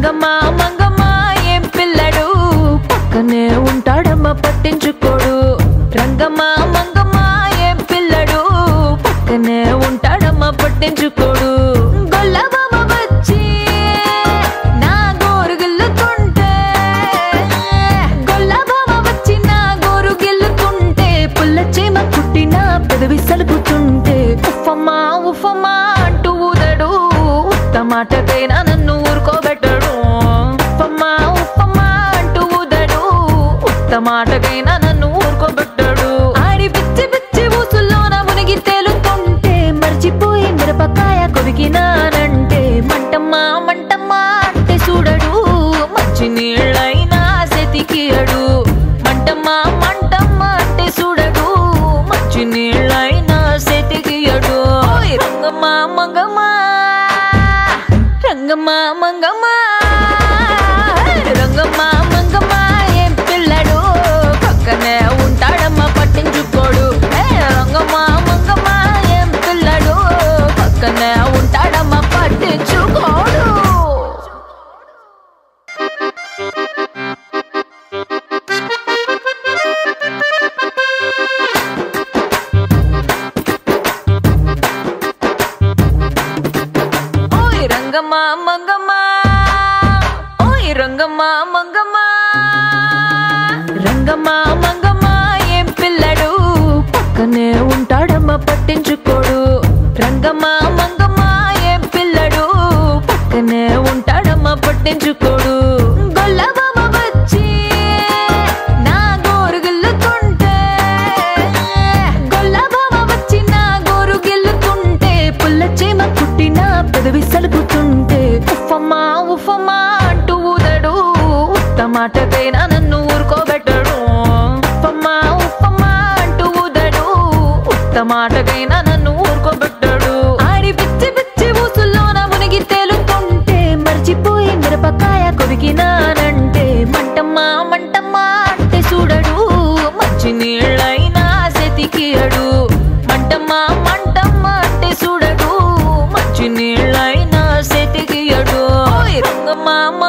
రంగమ్మ మంగమ్మ ఏం పిల్లడు పక్కనే ఉంటాడమ్మ పట్టించుకోడు రంగమ్మ మంగమ్మ ఏం పిల్లడు పక్కనే ఉంటాడమ్మ పట్టించుకోడు గొల్లబామ వచ్చి నా గోరు గిల్లుతుంటే గొల్లబామ వచ్చి నా గోరు గిల్లుతుంటే పుల్ల చీమ కుట్టిన పెదవి సలుపుతుంటే ఉఫమ్మా ఉఫమ్మా అంటూ ఊదడు ఉత్తమాటకైనా నన్ను ఊరుకోబెట్టడు ఉఫమ్మా ఉఫమ్మా అంటూ ఊదడు ఉత్తమాటకైనా నన్ను ఊరుకోబెట్టడు ఆడి పిచ్చి పిచ్చి ఊసుల్లోన మునిగి తేలుతుంటే మర్చిపోయి మిరపకాయ కొరికినానంటే మంటమ్మా మంటమ్మా అంటే చూడడు మంచి నీళ్ళైనా సెతికియడు మంటమ్మా మంటమ్మా అంటే చూడడు మంచి నీళ్ళైనా సెతికియడు ఓయ్ రంగమ్మా మంగమ్మా రంగమ్మా మంగమ్మా రంగమ్మా మంగమ్మా ఏం పిల్లడు పక్కనే ఉంటాడమ్మా పట్టించుకోడు ఏ రంగమ్మా మంగమ్మా ఏం పిల్లడు పక్కనే ఉంటాడమ్మా పట్టించుకోడు ఓయ్ రంగమ్మ మంగమ్మ ఓయ్ రంగమ్మ మంగమ్మ రంగమ్మ మంగమ్మ ఏం పిల్లడు పక్కనే ఉంటాడమ్మ పట్టించుకోడు రంగమ్మ మంగమ్మ ఏం పిల్లడు పక్కనే ఉంటాడమ్మ పట్టించుకోడు గొల్లబామ వచ్చి నా గోరు గిల్లుతుంటే గొల్లబామ వచ్చి నా గోరు గిల్లుతుంటే పుల్ల చీమ కుట్టిన పెదవి సలుపుతుంటే ఉఫమ్మా ఉఫమ్మా అంటూ ఊదడు ఉత్తమాటకైనా నన్ను ఊరుకోబెట్టడు ఉఫమ్మా ఉఫమ్మా అంటూ ఊదడు ఉత్తమాటకైనా నన్ను ఊరుకోబెట్టడు ఆడి పిచ్చి పిచ్చి ఊసుల్లోన మునిగి తేలుతుంటే మర్చిపోయి మిరపకాయ కొరికినానంటే మంటమ్మా మంటమ్మా అంటే చూడడు మంచి నీళ్ళైనా సెతికియడు మంటమ్మా మంటమ్మా అంటే చూడడు మంచి నీళ్ళైనా సెతికియడు ఓయ్ రంగమ్మా